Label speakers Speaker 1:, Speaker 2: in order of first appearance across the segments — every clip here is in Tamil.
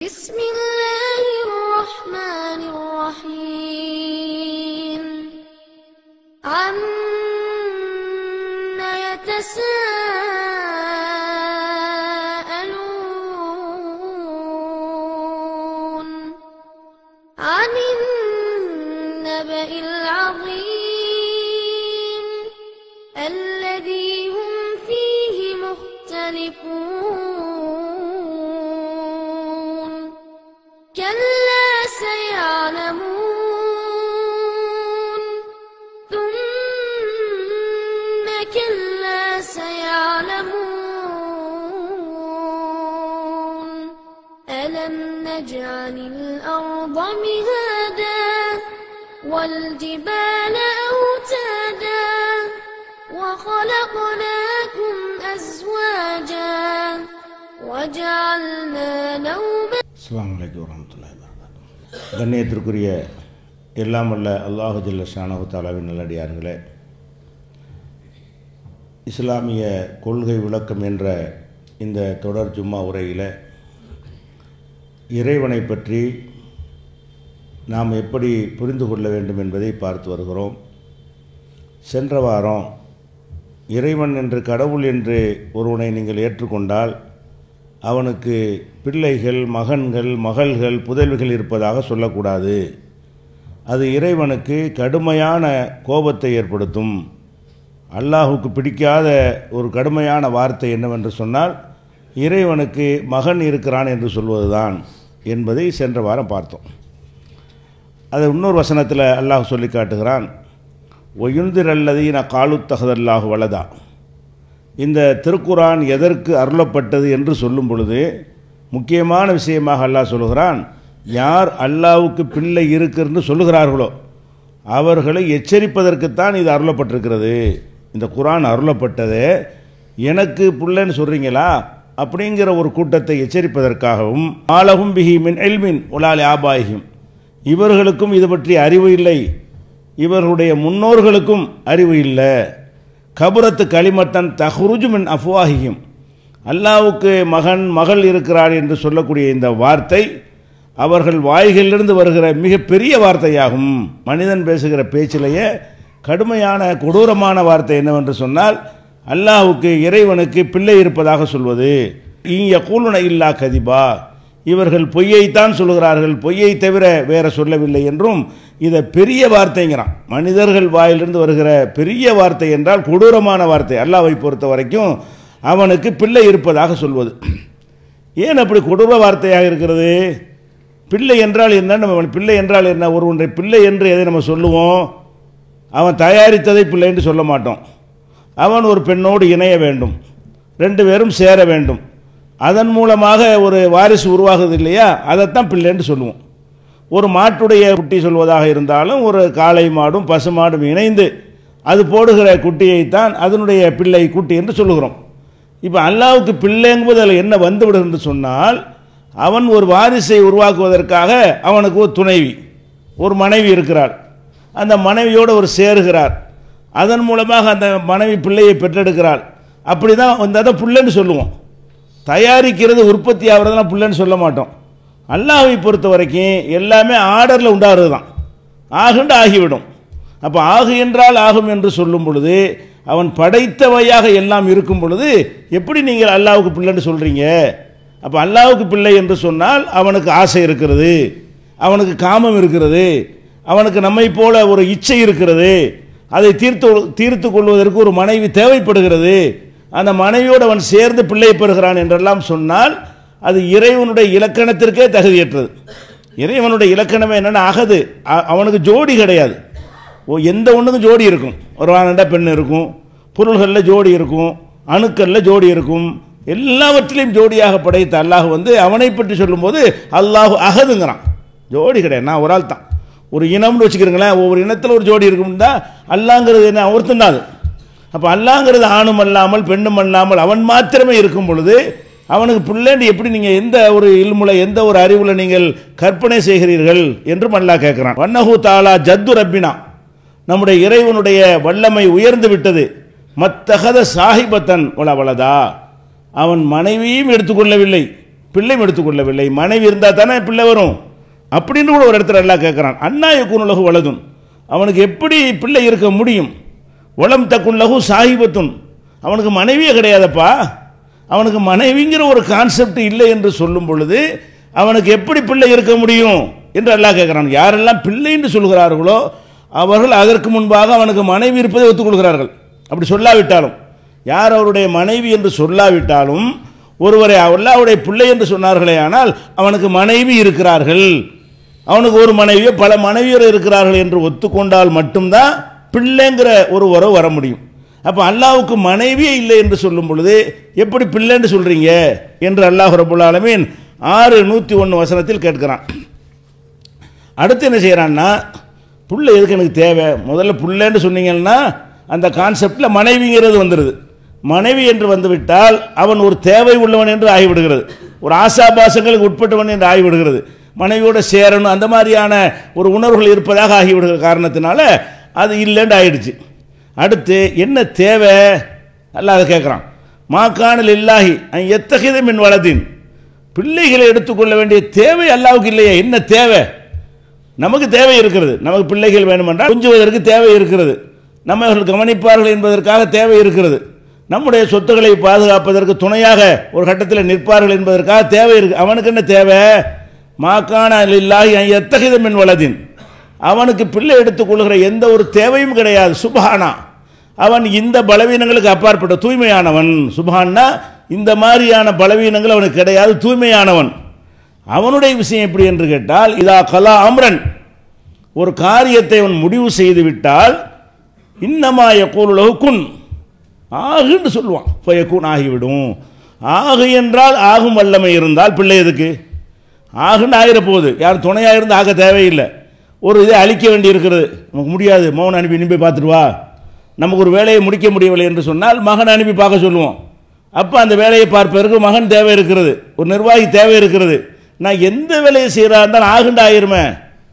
Speaker 1: بسم الله الرحمن الرحيم عم يتساءلون عن النبأ العظيم الذي هم فيه مختلفون كلا سيعلمون ثم كلا سيعلمون ألم نجعل الأرض مهادا والجبال أوتادا وخلقناكم أزواجا وجعلنا نوما
Speaker 2: அஸ்ஸலாமு அலைக்கும் வரமத்துல்லாஹி வரகாத்து கண்ணியத்திற்குரிய எல்லாம் வல்ல அல்லாஹு ஜல்ல ஷானஹு தாலாவின் நல்லடியார்களே இஸ்லாமிய கொள்கை விளக்கம் என்ற இந்த தொடர் ஜும்மா உரையில் இறைவனை பற்றி நாம் எப்படி புரிந்து கொள்ள வேண்டும் என்பதை பார்த்து வருகிறோம் சென்ற வாரம் இறைவன் என்று கடவுள் என்று ஒருவனை நீங்கள் ஏற்றுக்கொண்டால் அவனுக்கு பிள்ளைகள் மகன்கள் மகள்கள் புதல்விகள் இருப்பதாக சொல்லக்கூடாது அது இறைவனுக்கு கடுமையான கோபத்தை ஏற்படுத்தும் அல்லாஹுக்கு பிடிக்காத ஒரு கடுமையான வார்த்தை என்னவென்று சொன்னால் இறைவனுக்கு மகன் இருக்கிறான் என்று சொல்வதுதான் என்பதை சென்ற வாரம் பார்த்தோம் அதை இன்னொரு வசனத்தில் அல்லாஹ் சொல்லி காட்டுகிறான் ஒயுந்திர் அல்லதீன காலுத்தகதல்லாஹு வலதா இந்த திருக்குரான் எதற்கு அருளப்பட்டது என்று சொல்லும் பொழுது முக்கியமான விஷயமாக அல்லாஹ் சொல்கிறான் யார் அல்லாவுக்கு பிள்ளை இருக்குன்னு சொல்லுகிறார்களோ அவர்களை எச்சரிப்பதற்குத்தான் இது அருளப்பட்டிருக்கிறது இந்த குரான் அருளப்பட்டது எனக்கு பிள்ளைன்னு சொல்கிறீங்களா அப்படிங்கிற ஒரு கூட்டத்தை எச்சரிப்பதற்காகவும் ஆலகும் பிஹி மின் எல்மின் உலாலி ஆபாயிகும் இவர்களுக்கும் இது பற்றி அறிவு இல்லை இவர்களுடைய முன்னோர்களுக்கும் அறிவு இல்லை கபுரத்து களிமத்தன் தஹ்ருஜு மின் அஃப்வாஹியும் அல்லாவுக்கு மகன் மகள் இருக்கிறார் என்று சொல்லக்கூடிய இந்த வார்த்தை அவர்கள் வாய்களிலிருந்து வருகிற மிகப்பெரிய வார்த்தையாகும் மனிதன் பேசுகிற பேச்சிலேயே கடுமையான கொடூரமான வார்த்தை என்னவென்று சொன்னால் அல்லாஹுக்கு இறைவனுக்கு பிள்ளை இருப்பதாக சொல்வது இங்க கூலுன இல்லா கதிபா இவர்கள் பொய்யைத்தான் சொல்கிறார்கள் பொய்யை தவிர வேற சொல்லவில்லை என்றும் இதை பெரிய வார்த்தைங்கிறான் மனிதர்கள் வாயிலிருந்து வருகிற பெரிய வார்த்தை என்றால் கொடூரமான வார்த்தை அல்லாவை பொறுத்த வரைக்கும் அவனுக்கு பிள்ளை இருப்பதாக சொல்வது ஏன் அப்படி கொடூர வார்த்தையாக இருக்கிறது பிள்ளை என்றால் என்ன நம்ம பிள்ளை என்றால் என்ன ஒரு ஒன்றை பிள்ளை என்று எதை நம்ம சொல்லுவோம் அவன் தயாரித்ததை பிள்ளை என்று சொல்ல மாட்டோம் அவன் ஒரு பெண்ணோடு இணைய வேண்டும் ரெண்டு பேரும் சேர வேண்டும் அதன் மூலமாக ஒரு வாரிசு உருவாகுது இல்லையா அதைத்தான் பிள்ளைன்னு சொல்லுவோம் ஒரு மாட்டுடைய குட்டி சொல்வதாக இருந்தாலும் ஒரு காளை மாடும் பசு மாடும் இணைந்து அது போடுகிற குட்டியைத்தான் அதனுடைய பிள்ளை குட்டி என்று சொல்லுகிறோம் இப்போ அல்லாவுக்கு பிள்ளைங்கும்போது அதில் என்ன வந்துவிடும் என்று சொன்னால் அவன் ஒரு வாரிசை உருவாக்குவதற்காக அவனுக்கு ஒரு துணைவி ஒரு மனைவி இருக்கிறார் அந்த மனைவியோடு ஒரு சேருகிறார் அதன் மூலமாக அந்த மனைவி பிள்ளையை பெற்றெடுக்கிறாள் அப்படி தான் வந்து அதை புள்ளன்னு சொல்லுவோம் தயாரிக்கிறது உற்பத்தி ஆகிறதுலாம் புள்ளன்னு சொல்ல மாட்டோம் அல்லாஹை பொறுத்த வரைக்கும் எல்லாமே ஆர்டரில் உண்டாகிறது தான் ஆகுண்டு ஆகிவிடும் அப்போ ஆகு என்றால் ஆகும் என்று சொல்லும் பொழுது அவன் படைத்தவையாக எல்லாம் இருக்கும் பொழுது எப்படி நீங்கள் அல்லாவுக்கு பிள்ளைன்னு சொல்கிறீங்க அப்போ அல்லாவுக்கு பிள்ளை என்று சொன்னால் அவனுக்கு ஆசை இருக்கிறது அவனுக்கு காமம் இருக்கிறது அவனுக்கு நம்மை போல ஒரு இச்சை இருக்கிறது அதை தீர்த்து தீர்த்து கொள்வதற்கு ஒரு மனைவி தேவைப்படுகிறது அந்த மனைவியோடு அவன் சேர்ந்து பிள்ளை பெறுகிறான் என்றெல்லாம் சொன்னால் அது இறைவனுடைய இலக்கணத்திற்கே தகுதியற்றது இறைவனுடைய இலக்கணமே என்னென்னா அகது அ- அவனுக்கு ஜோடி கிடையாது ஓ எந்த ஒன்றுக்கும் ஜோடி இருக்கும் ஒரு ஆனண்டா பெண் இருக்கும் பொருள்களில் ஜோடி இருக்கும் அணுக்களில் ஜோடி இருக்கும் எல்லாவற்றிலையும் ஜோடியாக படைத்த அல்லாஹ் வந்து அவனை பற்றி சொல்லும்போது அல்லாஹ் அகதுங்கிறான் ஜோடி கிடையாது நான் ஒரு ஆள் தான் ஒரு இனம்னு வச்சுக்கிறீங்களேன் ஒவ்வொரு இனத்தில் ஒரு ஜோடி இருக்கும்னா அல்லாங்கிறது என்ன ஒருத்தன் தான் அது அப்போ அல்லாங்கிறது ஆணும் அல்லாமல் பெண்ணும் அல்லாமல் அவன் மாத்திரமே இருக்கும் பொழுது அவனுக்கு பிள்ளைன்னு எப்படி நீங்கள் எந்த ஒரு இல்முல எந்த ஒரு அறிவில் நீங்கள் கற்பனை செய்கிறீர்கள் என்றும் அல்லாஹ் கேட்குறான் வன்னஹு தாலா ஜத்து ரப்பினா நம்முடைய இறைவனுடைய வல்லமை உயர்ந்து விட்டது மத்தகத சாஹிபத்தன் வளவளதா அவன் மனைவியும் எடுத்துக்கொள்ளவில்லை பிள்ளையும் எடுத்துக்கொள்ளவில்லை மனைவி இருந்தால் தானே பிள்ளை வரும் அப்படின்னு கூட ஒரு இடத்துல எல்லாம் கேட்குறான் அண்ணா யக்குன் லகு வலதுன் அவனுக்கு எப்படி பிள்ளை இருக்க முடியும் உளம் தக்குன் லகு சாஹிபத்துன் அவனுக்கு மனைவியே கிடையாதப்பா அவனுக்கு மனைவிங்கிற ஒரு கான்செப்ட் இல்லை என்று சொல்லும் பொழுது அவனுக்கு எப்படி பிள்ளை இருக்க முடியும் என்று அல்லாஹ் கேட்குறான் யாரெல்லாம் பிள்ளை என்று சொல்கிறார்களோ அவர்கள் அதற்கு முன்பாக அவனுக்கு மனைவி இருப்பதை ஒத்துக்கொள்கிறார்கள் அப்படி சொல்லாவிட்டாலும் யார் அவருடைய மனைவி என்று சொல்லாவிட்டாலும் ஒருவரை அல்லாவுடைய பிள்ளை என்று சொன்னார்களே ஆனால் அவனுக்கு மனைவி இருக்கிறார்கள் அவனுக்கு ஒரு மனைவியோ பல மனைவியர் இருக்கிறார்கள் என்று ஒத்துக்கொண்டால் மட்டும்தான் பிள்ளைங்கிற ஒரு உறவு வர முடியும் அப்போ அல்லாவுக்கு மனைவியே இல்லை என்று சொல்லும் பொழுது எப்படி பிள்ளைன்னு சொல்றீங்க என்று அல்லாஹ் ரபுல் ஆலமீன் ஆறு நூற்றி ஒன்று வசனத்தில் கேட்கிறான் அடுத்து என்ன செய்கிறான்னா புள்ள எதுக்கு எனக்கு தேவை முதல்ல புள்ளன்னு சொன்னீங்கன்னா அந்த கான்செப்டில் மனைவிங்கிறது வந்துடுது மனைவி என்று வந்துவிட்டால் அவன் ஒரு தேவை உள்ளவன் என்று ஆகிவிடுகிறது ஒரு ஆசாபாசங்களுக்கு உட்பட்டவன் என்று ஆகிவிடுகிறது மனைவியோட சேரணும் அந்த மாதிரியான ஒரு உணர்வுகள் இருப்பதாக ஆகிவிடுகிற காரணத்தினால அது இல்லைன்னு ஆயிடுச்சு அடுத்து என்ன தேவை அல்ல அதை கேட்குறான் மாக்கானல் இல்லாஹி எத்தகைய மின் வலதின் பிள்ளைகளை எடுத்துக்கொள்ள வேண்டிய தேவை அல்லாவுக்கு இல்லையே என்ன தேவை நமக்கு தேவை இருக்கிறது நமக்கு பிள்ளைகள் வேணுமென்றால் கொஞ்சுவதற்கு தேவை இருக்கிறது நம்ம அவர்கள் கவனிப்பார்கள் என்பதற்காக தேவை இருக்கிறது நம்முடைய சொத்துக்களை பாதுகாப்பதற்கு துணையாக ஒரு கட்டத்தில் நிற்பார்கள் என்பதற்காக தேவை இருக்கு அவனுக்கு என்ன தேவை மாக்கான இல்லாஹி எத்தகைய மின் வலதின் அவனுக்கு பிள்ளை எடுத்துக்கொள்கிற எந்த ஒரு தேவையும் கிடையாது சுபஹானா அவன் இந்த பலவீனங்களுக்கு அப்பாற்பட்ட தூய்மையானவன் சுபஹான்னா இந்த மாதிரியான பலவீனங்கள் அவனுக்கு கிடையாது தூய்மையானவன் அவனுடைய விஷயம் எப்படி என்று கேட்டால் இதா கலா அம்ரன் ஒரு காரியத்தை அவன் முடிவு செய்து விட்டால் இன்னமா யக்கூலுலகு குன் ஆகுன்னு சொல்லுவான் ஃபயக்கூன் ஆகிவிடும் ஆகு என்றால் ஆகும் வல்லமை இருந்தால் பிள்ளை எதுக்கு ஆகுன்னு ஆகிற போகுது யார் துணையாக இருந்து ஆக தேவையில்லை ஒரு இதை அழிக்க வேண்டி இருக்கிறது நமக்கு முடியாது மகன் அனுப்பி நீ போய் பார்த்துட்டு வா நமக்கு ஒரு வேலையை முடிக்க முடியவில்லை என்று சொன்னால் மகன் அனுப்பி பார்க்க சொல்லுவோம் அப்போ அந்த வேலையை பார்ப்பதற்கு மகன் தேவை இருக்கிறது ஒரு நிர்வாகி தேவை இருக்கிறது நான் எந்த வேலையை செய்கிறா இருந்தாலும் ஆகுண்டு ஆகிருமே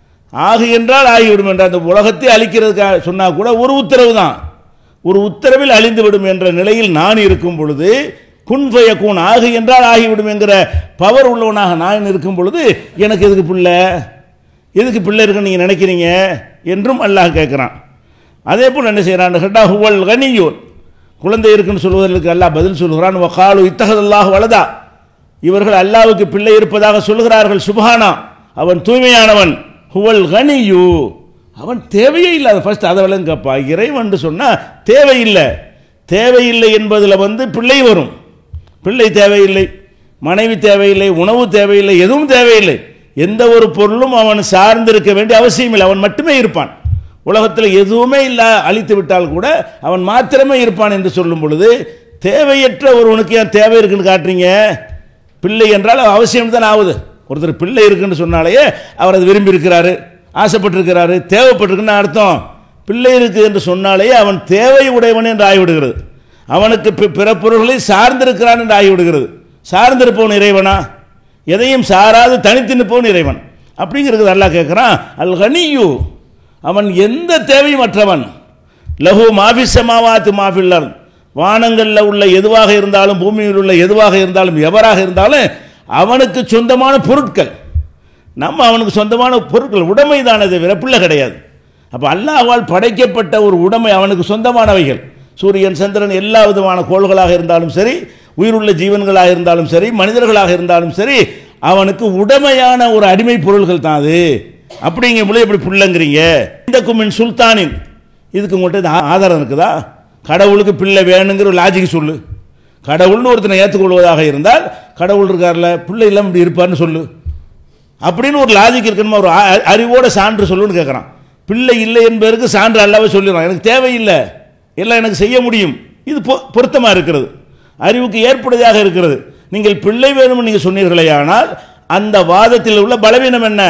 Speaker 2: ஆகு என்றால் ஆகிவிடும் என்ற அந்த உலகத்தை அழிக்கிறதுக்காக சொன்னால் கூட ஒரு உத்தரவு தான் ஒரு உத்தரவில் அழிந்து விடும் என்ற நிலையில் நான் இருக்கும் பொழுது குன்ஃபய கூன் ஆகு என்றால் ஆகிவிடும் என்கிற பவர் உள்ளவனாக நான் இருக்கும் பொழுது எனக்கு எதுக்கு பிள்ளை எதுக்கு பிள்ளை இருக்குன்னு நீங்கள் நினைக்கிறீங்க என்றும் அல்லாஹ் கேட்குறான் அதே போல் என்ன செய்கிறான் ஹெட்டா ஹுவல் கனியூன் குழந்தை இருக்குன்னு சொல்வதற்கு அல்லாஹ் பதில் சொல்கிறான் வகாலு இத்தகதல்லாஹ் வலதா இவர்கள் அல்லாவுக்கு பிள்ளை இருப்பதாக சொல்கிறார்கள் சுபஹானா அவன் தூய்மையானவன் ஹுவல் கனியு அவன் தேவையே இல்லை அதை ஃபர்ஸ்ட் அதை விளங்கப்பா இறைவன் சொன்னால் தேவையில்லை தேவையில்லை என்பதில் வந்து பிள்ளை வரும் பிள்ளை தேவையில்லை மனைவி தேவையில்லை உணவு தேவையில்லை எதுவும் தேவையில்லை எந்த ஒரு பொருளும் அவன் சார்ந்திருக்க வேண்டிய அவசியம் இல்லை அவன் மட்டுமே இருப்பான் உலகத்தில் எதுவுமே இல்லை அழித்து விட்டால் கூட அவன் மாத்திரமே இருப்பான் என்று சொல்லும் பொழுது தேவையற்ற ஒருவனுக்கு ஏன் தேவை இருக்குன்னு காட்டுறீங்க பிள்ளை என்றால் அவசியம் தான் ஆகுது ஒருத்தர் பிள்ளை இருக்குன்னு சொன்னாலேயே அவர் அது விரும்பி இருக்கிறாரு ஆசைப்பட்டிருக்கிறாரு தேவைப்பட்டிருக்குன்னு அர்த்தம் பிள்ளை இருக்கு என்று சொன்னாலேயே அவன் தேவை உடையவன் என்று ஆகிவிடுகிறது அவனுக்கு பி- பிற பொருள்களை சார்ந்திருக்கிறான் என்று ஆகிவிடுகிறது சார்ந்திருப்பவன் இறைவனா எதையும் சாராது தனித்து நிற்பவன் இறைவன் அப்படிங்கிறது அல்லாஹ் கேட்குறான் அல் கனியு அவன் எந்த தேவையும் அற்றவன் லஹு மாஃபி சமாவாத்து மாஃபில்லர் வானங்களில் உள்ள எதுவாக இருந்தாலும் பூமியில் உள்ள எதுவாக இருந்தாலும் எவராக இருந்தாலும் அவனுக்கு சொந்தமான பொருட்கள் நம்ம அவனுக்கு சொந்தமான பொருட்கள் உடைமை தானே தவிர பிள்ளை கிடையாது அப்போ அல்லாஹ்வால் படைக்கப்பட்ட ஒரு உடைமை அவனுக்கு சொந்தமானவைகள் சூரியன் சந்திரன் எல்லா விதமான கோள்களாக இருந்தாலும் சரி உயிருள்ள ஜீவன்களாக இருந்தாலும் சரி மனிதர்களாக இருந்தாலும் சரி அவனுக்கு உடைமையான ஒரு அடிமை பொருள்கள் தான் அது அப்படிங்க பொழுது எப்படி புள்ளங்கிறீங்க இந்த குமின் சுல்தானின் இதுக்கு உங்கள்கிட்ட இது ஆ- ஆதாரம் இருக்குதா கடவுளுக்கு பிள்ளை வேணுங்கிற ஒரு லாஜிக் சொல்லு கடவுள்னு ஒருத்தனை ஏற்றுக்கொள்வதாக இருந்தால் கடவுள் இருக்கார்ல பிள்ளை இல்லாமல் இப்படி இருப்பார்னு சொல்லு அப்படின்னு ஒரு லாஜிக் இருக்கணுமா ஒரு அ- அறிவோட சான்று சொல்லுன்னு கேட்குறான் பிள்ளை இல்லை என்பதற்கு சான்று அல்லாவே சொல்லிடுறான் எனக்கு தேவையில்லை எல்லாம் எனக்கு செய்ய முடியும் இது பொ- பொருத்தமா இருக்கிறது அறிவுக்கு ஏற்புடையதாக இருக்கிறது நீங்கள் பிள்ளை வேணும்னு நீங்கள் சொன்னீர்களே ஆனால் அந்த வாதத்தில் உள்ள பலவீனம் என்ன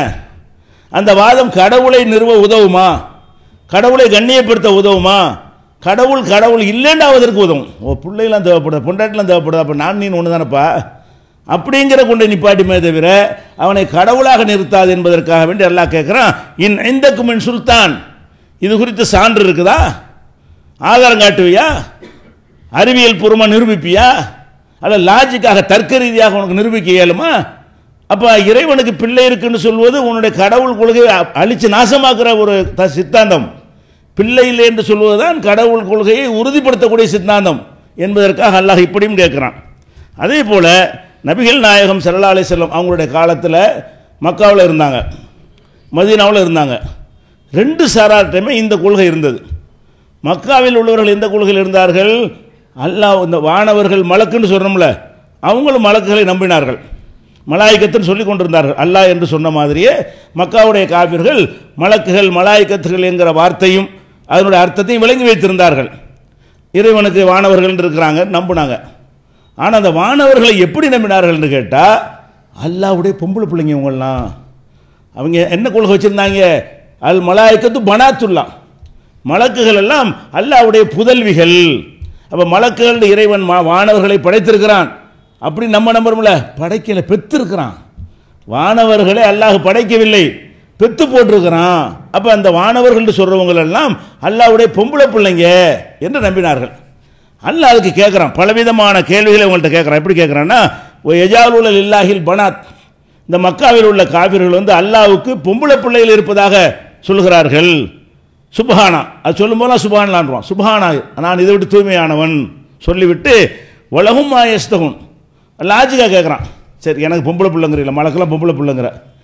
Speaker 2: அந்த வாதம் கடவுளை நிறுவ உதவுமா கடவுளை கண்ணியப்படுத்த உதவுமா கடவுள் கடவுள் இல்லைண்டாவதற்கு உதவும் ஓ பிள்ளைலாம் தேவைப்படுது பொண்டாட்டிலாம் தேவைப்படுது அப்போ நான் நீ ஒன்று தானப்பா அப்படிங்கிற கொண்டு நிப்பாட்டிமே தவிர அவனை கடவுளாக நிறுத்தாது என்பதற்காக வேண்டி அல்லாஹ் கேட்குறான் இன் ஐந்தக்கு மின் சுல்தான் இது குறித்து சான்று இருக்குதா ஆதாரம் காட்டுவியா அறிவியல் பூர்வமாக நிரூபிப்பியா அல்ல லாஜிக்காக தர்க்க ரீதியாக உனக்கு நிரூபிக்க இயலுமா அப்போ இறைவனுக்கு பிள்ளை இருக்குன்னு சொல்வது உன்னுடைய கடவுள் கொள்கையை அ- அழிச்சு நாசமாக்குற ஒரு த- சித்தாந்தம் பிள்ளை இல்லை என்று சொல்வதுதான் கடவுள் கொள்கையை உறுதிப்படுத்தக்கூடிய சித்தாந்தம் என்பதற்காக அல்லாஹ் இப்படியும் கேட்குறான் அதே போல நபிகள் நாயகம் ஸல்லல்லாஹு அலைஹி செல்லம் அவங்களுடைய காலத்தில் மக்காவில் இருந்தாங்க மதீனாவில் இருந்தாங்க ரெண்டு சாரார்ட்டையுமே இந்த கொள்கை இருந்தது மக்காவில் உள்ளவர்கள் எந்த கொள்கையில் இருந்தார்கள் அல்லாஹ் இந்த வானவர்கள் மலக்குன்னு சொல்கிறோம்ல அவங்களும் மலக்குகளை நம்பினார்கள் மலாய்க்கத்துன்னு சொல்லி கொண்டிருந்தார்கள் அல்லாஹ் என்று சொன்ன மாதிரியே மக்காவுடைய காபிர்கள் மலக்குகள் மலாய்க்கத்துகள் என்கிற வார்த்தையும் அதனுடைய அர்த்தத்தையும் விளங்கி வைத்திருந்தார்கள் இறைவனுக்கு வானவர்கள் இருக்கிறாங்க நம்பினாங்க ஆனால் அந்த வானவர்களை எப்படி நம்பினார்கள் என்று கேட்டால் அல்லாவுடைய பொம்பளை பிள்ளைங்க இவங்கெல்லாம் அவங்க என்ன கொள்கை வச்சுருந்தாங்க அல் மலாய்க்கத்து பனாத்துல்லா மலக்குகள் எல்லாம் அல்லாவுடைய புதல்விகள் அப்போ மலக்குகள் இறைவன் மா- வானவர்களை படைத்திருக்கிறான் அப்படி நம்ம நம்புறோம்ல படைக்கல பெற்றிருக்கிறான் வானவர்களை அல்லாஹ் படைக்கவில்லை பெத்து போட்டிருக்கிறான் அப்போ அந்த வானவர்கள் சொல்றவங்க எல்லாம் அல்லாஹ்வுடைய பொம்பளை பிள்ளைங்க என்று நம்பினார்கள் அல்லாஹ் அதுக்கு கேட்குறான் பலவிதமான கேள்விகளை உங்கள்கிட்ட கேட்குறான் எப்படி கேட்குறான்னா எஜாலுல் இல்லாஹில் பனாத் இந்த மக்காவில் உள்ள காபிர்கள் வந்து அல்லாஹ்வுக்கு பொம்பளை பிள்ளைகள் இருப்பதாக சொல்கிறார்கள் சுபஹானா அது சொல்லும் போதெல்லாம் சுபஹான்லான்றான் சுபஹானா நான் இதை விட்டு தூய்மையானவன் சொல்லிவிட்டு உலகும் மாயஸ்தகும் லாஜிக்காக கேட்குறான் சரி எனக்கு பொம்பளை பிள்ளைங்கிறீங்களா மலக்கெல்லாம் பொம்பளை பிள்ளைங்கிற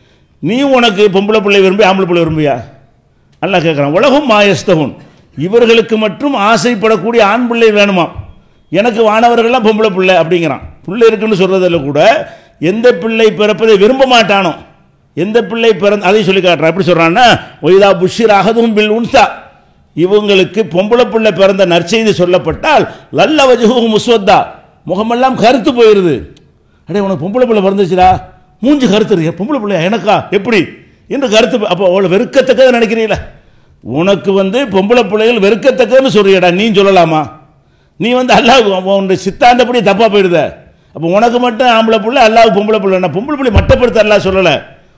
Speaker 2: நீ உனக்கு பொம்பளை பிள்ளை விரும்பி ஆம்பளை பிள்ளை விரும்பியா அல்லாஹ் கேட்குறான் உலகும் மாயஸ்தகும் இவர்களுக்கு மட்டும் ஆசைப்படக்கூடிய ஆண் பிள்ளை வேணுமா எனக்கு வானவர்கள்லாம் பொம்பளை பிள்ளை அப்படிங்கிறான் பிள்ளை இருக்குன்னு சொல்றதில் கூட எந்த பிள்ளை பிறப்பதை விரும்ப மாட்டானோ எந்த பிள்ளை பிறந்த அதை சொல்லி காட்டுறான் எப்படி சொல்றான்னா ஒய்தா புஷிர் அகதும் பில் உன்சா இவங்களுக்கு பொம்பளை பிள்ளை பிறந்த நற்செய்தி சொல்லப்பட்டால் லல்ல வஜுகு முஸ்வத்தா முகமெல்லாம் கருத்து போயிருது அடே உனக்கு பொம்பளை பிள்ளை பிறந்துச்சுடா மூஞ்சி கருத்துரு பொம்பளை பிள்ளையா எனக்கா எப்படி என்று கருத்து அப்போ அவளை வெறுக்கத்தக்கதை நினைக்கிறீங்களா உனக்கு வந்து பொம்பளை பிள்ளைகள் வெறுக்கத்தக்கன்னு சொல்றியடா நீ சொல்லலாமா நீ வந்து அல்லாஹ் உன்னுடைய சித்தாந்தப்படி தப்பா போயிடுத அப்போ உனக்கு மட்டும் ஆம்பளை பிள்ளை அல்லாஹ் பொம்பளை பிள்ளை நான் பொம்பளை பிள்ளை மட்டப்படுத்த அல்லாஹ் சொல்லலை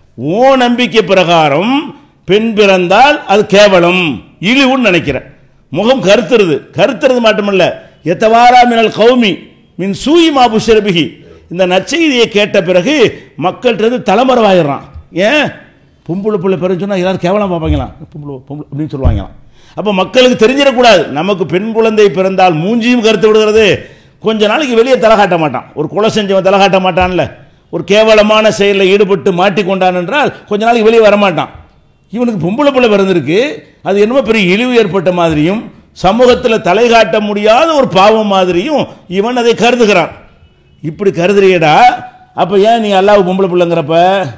Speaker 2: ஓ நம்பிக்கை பிரகாரம் பெண் பிறந்தால் அது கேவலம் இழிவுன்னு நினைக்கிறேன் முகம் கருத்துறது கருத்துறது மட்டுமல்ல எத்தவாரா மினல் கௌமி மின் சூயி மாபுஷரபிகி இந்த நற்செய்தியை கேட்ட பிறகு மக்கள்கிட்ட தலைமறைவாயிடுறான் ஏன் பொம்பளை பிள்ளை பிறகு சொன்னால் எல்லாரும் கேவலம் பார்ப்பாங்களாம் பொம்பளை பொம்பளை அப்படின்னு சொல்லுவாங்களாம் அப்போ மக்களுக்கு தெரிஞ்சிடக்கூடாது நமக்கு பெண் குழந்தை பிறந்தால் மூஞ்சியும் கருத்து விடுகிறது கொஞ்ச நாளைக்கு வெளியே தலை காட்ட மாட்டான் ஒரு கொலை செஞ்சவன் தலை காட்ட மாட்டான்ல ஒரு கேவலமான செயலில் ஈடுபட்டு மாட்டிக்கொண்டான் என்றால் கொஞ்ச நாளைக்கு வெளியே வரமாட்டான் இவனுக்கு பொம்பளை பிள்ளை பிறந்திருக்கு அது என்னமோ பெரிய இழிவு ஏற்பட்ட மாதிரியும் சமூகத்தில் தலை காட்ட முடியாத ஒரு பாவம் மாதிரியும் இவன் அதை கருதுகிறான் இப்படி கருதுறியடா அப்போ ஏன் நீ அல்லாஹ் பொம்பளை பிள்ளைங்கிறப்ப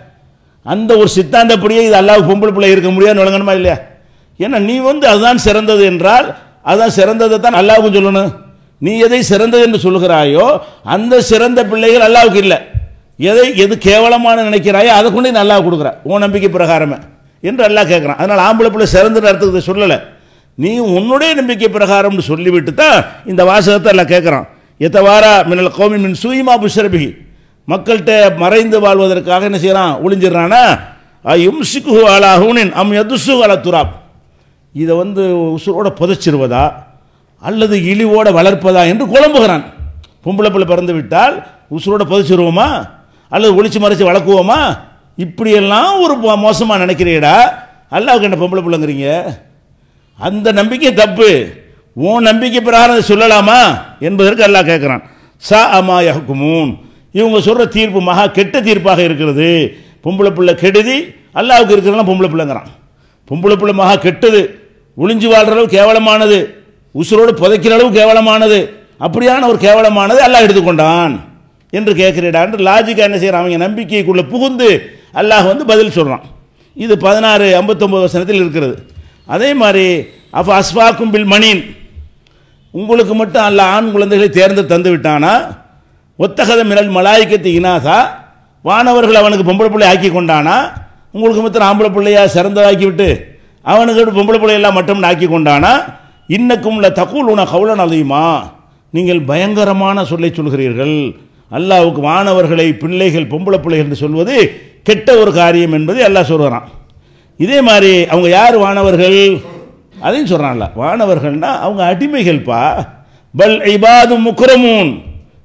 Speaker 2: அந்த ஒரு சித்தாந்தப்படியே இது அல்லாஹ் பொம்பளை பிள்ளை இருக்க முடியாதுன்னு விளங்கணுமா இல்லையா ஏன்னா நீ வந்து அதுதான் சிறந்தது என்றால் அதுதான் சிறந்ததை தான் அல்லாவுக்கும் சொல்லணும் நீ எதை சிறந்தது என்று சொல்லுகிறாயோ அந்த சிறந்த பிள்ளைகள் அல்லாவுக்கு இல்லை எதை எது கேவலமான நினைக்கிறாயோ அதை கொண்டு நீ அல்லாஹ் கொடுக்குற உன் நம்பிக்கை பிரகாரமே என்று அல்லாஹ் கேட்குறான் அதனால் ஆம்பளை பிள்ளை சிறந்த அர்த்தத்தை சொல்லலை நீ உன்னுடைய நம்பிக்கை பிரகாரம்னு சொல்லிவிட்டு தான் இந்த வாசகத்தை எல்லாம் கேட்குறான் எத்தவாரா மின்னல் கோமி மின் சூயிமா புஷரபிகி மக்கள்கிட்ட மறைந்து வாழ்வதற்காக என்ன செய்யறான் ஒளிஞ்சிடறானா யும்சிக்கு அலாஹூனின் அம் யதுசு அல துராப் இதை வந்து உசுரோட புதைச்சிருவதா அல்லது இழிவோட வளர்ப்பதா என்று குழம்புகிறான் பொம்பளை பிள்ளை பிறந்து விட்டால் உசுரோட புதைச்சிருவோமா அல்லது ஒளிச்சு மறைச்சு வளர்க்குவோமா இப்படியெல்லாம் ஒரு மோசமாக நினைக்கிறீடா அல்லாவுக்கு என்ன பொம்பளை பிள்ளைங்கிறீங்க அந்த நம்பிக்கை தப்பு உன் நம்பிக்கை பிரகாரம் அதை சொல்லலாமா என்பதற்கு அல்லாஹ் கேட்குறான் சா அமா யஹ்குமூன் இவங்க சொல்ற தீர்ப்பு மகா கெட்ட தீர்ப்பாக இருக்கிறது பொம்பளை பிள்ளை கெடுதி அல்லாவுக்கு இருக்கிறதெல்லாம் பொம்பளை பிள்ளைங்கிறான் பொம்பளை பிள்ளை மகா கெட்டது ஒளிஞ்சு வாழ்ற அளவு கேவலமானது உசுரோடு புதைக்கிற அளவு கேவலமானது அப்படியான ஒரு கேவலமானது அல்லாஹ் எடுத்துக்கொண்டான் என்று கேட்கிறீடான் லாஜிக்காக என்ன செய்கிறான் அவங்க நம்பிக்கைக்குள்ள புகுந்து அல்லாஹ் வந்து பதில் சொல்கிறான் இது பதினாறு ஐம்பத்தொம்பது வசனத்தில் இருக்கிறது அதே மாதிரி அப்ப அஸ்வாக்கும் பில் மணின் உங்களுக்கு மட்டும் அல்ல ஆண் குழந்தைகளை தேர்ந்து தந்து விட்டானா ஒத்தகத மிரல் மலாய்க்கத்து இனாசா வானவர்கள் அவனுக்கு பொம்பளை பிள்ளை ஆக்கி கொண்டானா உங்களுக்கு மட்டும் ஆம்பளை பிள்ளையா சிறந்ததாக்கி விட்டு அவனுக்கு பொம்பளை பிள்ளையெல்லாம் மட்டும் ஆக்கி கொண்டானா இன்னக்கும் உள்ள தகூல் உன கவுலன் அதையுமா நீங்கள் பயங்கரமான சொல்லை சொல்கிறீர்கள் அல்லாவுக்கு வானவர்களை பிள்ளைகள் பொம்பளை பிள்ளைகள் என்று சொல்வது கெட்ட ஒரு காரியம் என்பதை அல்லாஹ் சொல்கிறான் இதே மாதிரி அவங்க யார் வானவர்கள் அதையும் சொல்கிறான்ல வானவர்கள்னா அவங்க அடிமைகள்ப்பா பல் இபாது முக்ரமூன்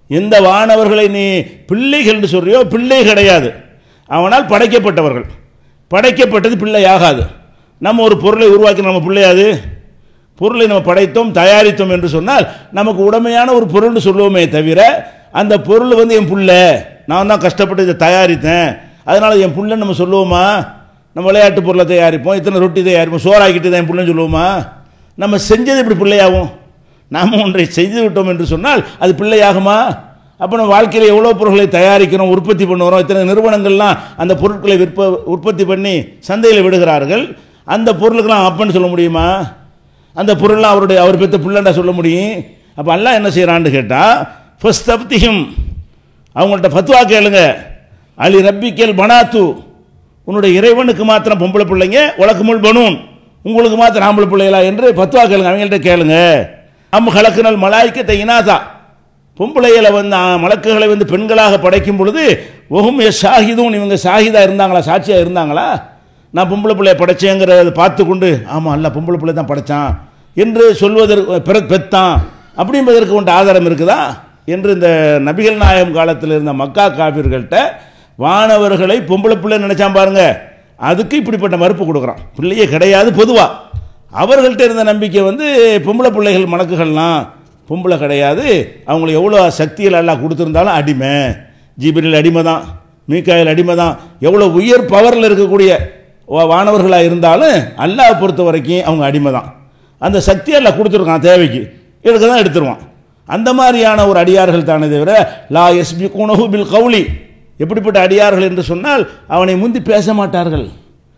Speaker 2: எந்த வானவர்களை நீ பிள்ளைகள் என்று சொல்றியோ பிள்ளை கிடையாது அவனால் படைக்கப்பட்டவர்கள் படைக்கப்பட்டது பிள்ளையாகாது நம்ம ஒரு பொருளை உருவாக்கி நம்ம பிள்ளையாது பொருளை நம்ம படைத்தோம் தயாரித்தோம் என்று சொன்னால் நமக்கு உடமையான ஒரு பொருள்னு சொல்லுவோமே தவிர அந்த பொருள் வந்து என் புள்ள நான் தான் கஷ்டப்பட்டு இதை தயாரித்தேன் அதனால் என் புள்ளன்னு நம்ம சொல்லுவோமா நம்ம விளையாட்டு பொருளை தயாரிப்போம் இத்தனை ரொட்டி தயாரிப்போம் சோறாக்கிட்டு தான் என் புள்ளன்னு சொல்லுவோமா நம்ம செஞ்சது இப்படி பிள்ளையாகும் நாம் ஒன்றை செய்து விட்டோம் என்று சொன்னால் அது பிள்ளையாகுமா அப்போ நம்ம வாழ்க்கையில் எவ்வளோ பொருட்களை தயாரிக்கிறோம் உற்பத்தி பண்ணுறோம் இத்தனை நிறுவனங்கள்லாம் அந்த பொருட்களை விற்ப உற்பத்தி பண்ணி சந்தையில் விடுகிறார்கள் அந்த பொருளுக்கெல்லாம் அப்பன்னு சொல்ல முடியுமா அந்த பொருள்லாம் அவருடைய அவர் பெற்ற பிள்ளைண்டா சொல்ல முடியும் அப்போ அல்லாஹ் என்ன செய்கிறான்னு கேட்டால் ஃபஸ்ட் தப்திஹிம் அவங்கள்ட்ட ஃபத்வா கேளுங்க அலி ரப்பிக்கல் பனாத்து உன்னுடைய இறைவனுக்கு மாத்திரம் பொம்பளை பிள்ளைங்க உலகமுள் பனூன் உங்களுக்கு மாத்திரம் ஆம்பளை பிள்ளைகளா என்று ஃபத்வா கேளுங்க அவங்கள்ட்ட கேளுங்க அம் கலக்குனல் மலாய்க்கத்தை இனாதா பொம்பளைகளை வந்து ஆ, மலக்குகளை வந்து பெண்களாக படைக்கும் பொழுது ஒகும் ஷாஹிதும் இவங்க ஷாஹிதா இருந்தாங்களா சாட்சியா இருந்தாங்களா நான் பொம்பளை பிள்ளைய படைச்சேங்கிறத பார்த்து கொண்டு ஆமாம் அல்ல பொம்பளை பிள்ளை தான் படைச்சான் என்று சொல்வதற்கு பிற பெத்தான் அப்படிஎன்பதற்கு ஒன்று ஆதாரம் இருக்குதா என்று இந்த நபிகள் நாயகம் காலத்தில் இருந்த மக்கா காபிர்கள்ட்ட வானவர்களை பொம்பளை பிள்ளை நினைச்சான் பாருங்க அதுக்கு இப்படிப்பட்ட மறுப்பு கொடுக்குறான் பிள்ளையே கிடையாது பொதுவா அவர்கள்ட்ட இருந்த நம்பிக்கை வந்து பொம்பளை பிள்ளைகள் மலக்குகள்லாம் பொம்பளை கிடையாது அவங்களுக்கு எவ்வளோ சக்திகள் எல்லாம் கொடுத்துருந்தாலும் அடிமை ஜிபிரில் அடிமை தான் மீக்காயில் அடிமை தான் எவ்வளோ உயர் பவரில் இருக்கக்கூடிய வா- வானவர்களாக இருந்தாலும் அல்லாஹ் பொறுத்த வரைக்கும் அவங்க அடிமை தான் அந்த சக்தி எல்லாம் கொடுத்துருக்கான் தேவைக்கு எடுக்க தான் எடுத்துருவான் அந்த மாதிரியான ஒரு அடியார்கள் தானே தவிர லா எஸ்பி குணஹு பில் கவுலி எப்படிப்பட்ட அடியார்கள் என்று சொன்னால் அவனை முந்தி பேச மாட்டார்கள்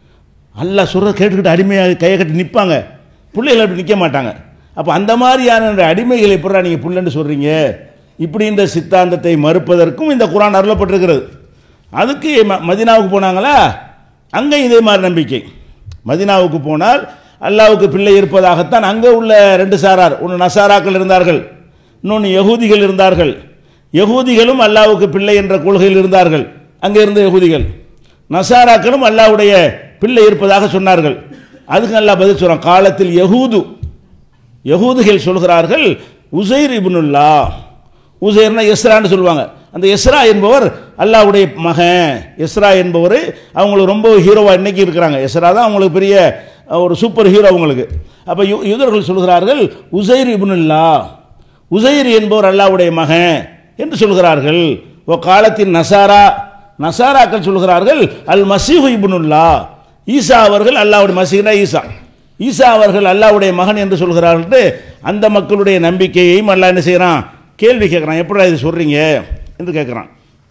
Speaker 2: அல்லாஹ் சொல்ற கேட்டுக்கிட்டு அடிமையாக கையை கட்டி நிற்பாங்க பிள்ளைகள் அப்படி நிற்க மாட்டாங்க அப்போ அந்த மாதிரியான அடிமைகளை எப்படா நீங்கள் புள்ளன்னு சொல்கிறீங்க இப்படின்ற சித்தாந்தத்தை மறுப்பதற்கும் இந்த குரான் அருளப்பட்டிருக்கிறது அதுக்கு ம- மதீனாவுக்கு போனாங்களா அங்கே இதே மாதிரி நம்பிக்கை மதீனாவுக்கு போனால் அல்லாவுக்கு பிள்ளை இருப்பதாகத்தான் அங்கே உள்ள ரெண்டு சாரார் ஒன்று நசாராக்கள் இருந்தார்கள் இன்னொன்று யகூதிகள் இருந்தார்கள் யகூதிகளும் அல்லாவுக்கு பிள்ளை என்ற கொள்கையில் இருந்தார்கள் அங்கே இருந்த யகூதிகள் நசாராக்களும் அல்லாவுடைய பிள்ளை இருப்பதாக சொன்னார்கள் அதுக்கு அல்லாஹ் பதில் சொல்றான் காலத்தில் யகூது யகூதுகள் சொல்கிறார்கள் உசைர் இப்னுல்லா உசைர்னா எஸ்ரான்னு சொல்லுவாங்க அந்த எஸ்ரா என்பவர் அல்லாஹ்வுடைய மகன் எஸ்ரா என்பவர் அவங்களுக்கு ரொம்ப ஹீரோவா இன்னைக்கு இருக்கிறாங்க எஸ்ரா தான் அவங்களுக்கு பெரிய அஹ், ஒரு சூப்பர் ஹீரோ அவங்களுக்கு அப்போ யூ யூதர்கள் சொல்கிறார்கள் உசைர் இப்னுல்லா உசைர் என்பவர் அல்லாஹ்வுடைய மகன் என்று சொல்கிறார்கள் ஓ காலத்தின் நசாரா நசாராக்கள் சொல்கிறார்கள் அல் மசீஹு இப்னுல்லா ஈசா அவர்கள் அல்லாஹ்வுடைய மசீனா ஈசா ஈசா அவர்கள் அல்லாஹ்வுடைய மகன் என்று சொல்கிறார்கள் அந்த மக்களுடைய நம்பிக்கையையும் அல்லாஹ் என்ன செய்கிறான் கேள்வி கேட்குறான் எப்படா இது சொல்றீங்க என்று கேட்குறான்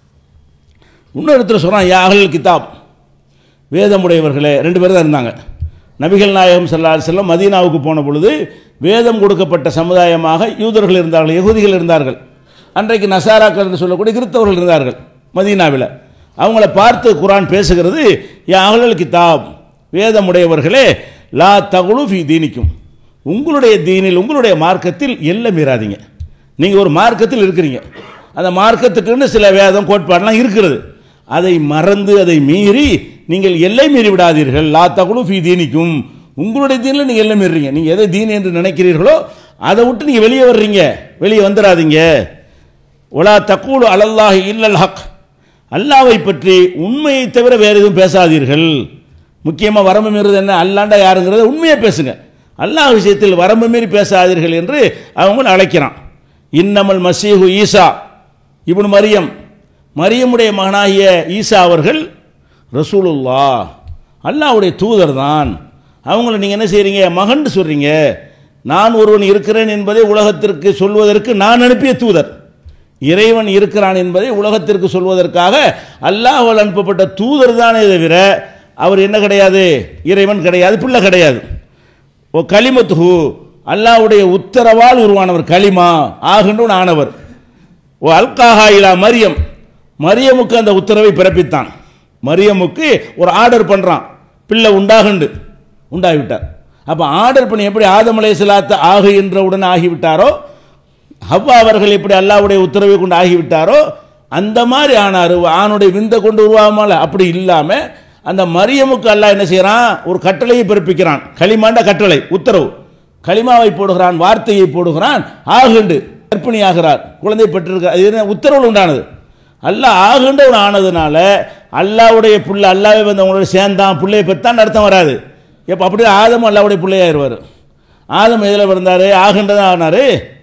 Speaker 2: இன்னொரு இடத்துல சொல்கிறான் யா அகல் கிதாப் வேதமுடையவர்களே ரெண்டு பேர் தான் இருந்தாங்க நபிகள் நாயகம் ஸல்லல்லாஹு அலைஹி செல்லம் மதீனாவுக்கு போன பொழுது வேதம் கொடுக்கப்பட்ட சமுதாயமாக யூதர்கள் இருந்தார்கள் யகூதிகள் இருந்தார்கள் அன்றைக்கு நசாராக்கள் என்று சொல்லக்கூடிய கிறிஸ்தவர்கள் இருந்தார்கள் மதீனாவில் அவங்கள பார்த்து குரான் பேசுகிறது யா அகலல் கிதாப் வேதமுடையவர்களே லா தகுலு ஃபி தீனிக்கும் உங்களுடைய தீனில் உங்களுடைய மார்க்கத்தில் எல்லை மீறாதீங்க நீங்கள் ஒரு மார்க்கத்தில் இருக்கிறீங்க அந்த மார்க்கத்துக்குன்னு சில வேதம் கோட்பாடெல்லாம் இருக்கிறது அதை மறந்து அதை மீறி நீங்கள் எல்லை மீறி விடாதீர்கள் லா தகுலு ஃபி தீனிக்கும் உங்களுடைய தீனில் நீங்கள் எல்லை மீறுறீங்க நீங்கள் எதை தீன் என்று நினைக்கிறீர்களோ அதை விட்டு நீங்கள் வெளியே வர்றீங்க வெளியே வந்துடாதீங்க ஒலா தக்கூலு அலல்லாஹி இல்லல் ஹக் அல்லாவை பற்றி உண்மையை தவிர வேறு எதுவும் பேசாதீர்கள் முக்கியமாக வரம்பு மீறுறது என்ன அல்லாண்டா யாருங்கிறத உண்மையை பேசுங்க அல்லாஹ் விஷயத்தில் வரம்பு மீறி பேசாதீர்கள் என்று அவங்க அழைக்கிறான் இன்னமல் மசீஹு ஈசா இப்னு மரியம் மரியமுடைய மகனாகிய ஈசா அவர்கள் ரசூலுல்லா அல்லாஹ்வுடைய தூதர் தான் அவங்கள நீங்கள் என்ன செய்றீங்க மகன் சொல்றீங்க நான் ஒருவன் இருக்கிறேன் என்பதை உலகத்திற்கு சொல்வதற்கு நான் அனுப்பிய தூதர் இறைவன் இருக்கிறான் என்பதை உலகத்திற்கு சொல்வதற்காக அல்லாஹ்வால் அனுப்பப்பட்ட தூதர் தானே தவிர அவர் என்ன கிடையாது இறைவன் கிடையாது பிள்ளை கிடையாது ஓ கலிமத்துஹு அல்லாஹ்வுடைய உத்தரவால் உருவானவர் கலிமா ஆகின்ற ஆனவர் ஓ அல்காஹா இலா மரியம் மரியமுக்கு அந்த உத்தரவை பிறப்பித்தான் மரியமுக்கு ஒரு ஆர்டர் பண்றான் பிள்ளை உண்டாகுண்டு உண்டாகிவிட்டார் அப்ப ஆர்டர் பண்ணி எப்படி ஆதம் அலைஹிஸ்ஸலாத்து ஆகு என்றவுடன் ஆகிவிட்டாரோ ஹவ்வா அவர்கள் எப்படி அல்லாஹ்வுடைய உத்தரவை கொண்டு ஆகிவிட்டாரோ அந்த மாதிரி ஆனார் ஆணுடைய விந்தை கொண்டு உருவாமல அப்படி இல்லாம அந்த மரியமுக்கு அல்லாஹ் என்ன செய்றான் ஒரு கட்டளையை பிறப்பிக்கிறான் களிமாண்ட கட்டளை உத்தரவு களிமாவை போடுகிறான் வார்த்தையை போடுகிறான் ஆகுண்டு கர்ப்பிணி ஆகிறார் குழந்தை பெற்றிருக்க அது என்ன உத்தரவு உண்டானது அல்லாஹ் ஆகுன்றவர் ஆனதுனால அல்லாவுடைய புள்ள அல்லாவே வந்து அவங்களோட சேர்ந்தான் பிள்ளையை பெற்றான்னு அர்த்தம் வராது எப்போ அப்படியே ஆதமும் அல்லாவுடைய பிள்ளையாயிருவார் ஆதம் எதில் பிறந்தார் ஆகுன்றதான் ஆனார்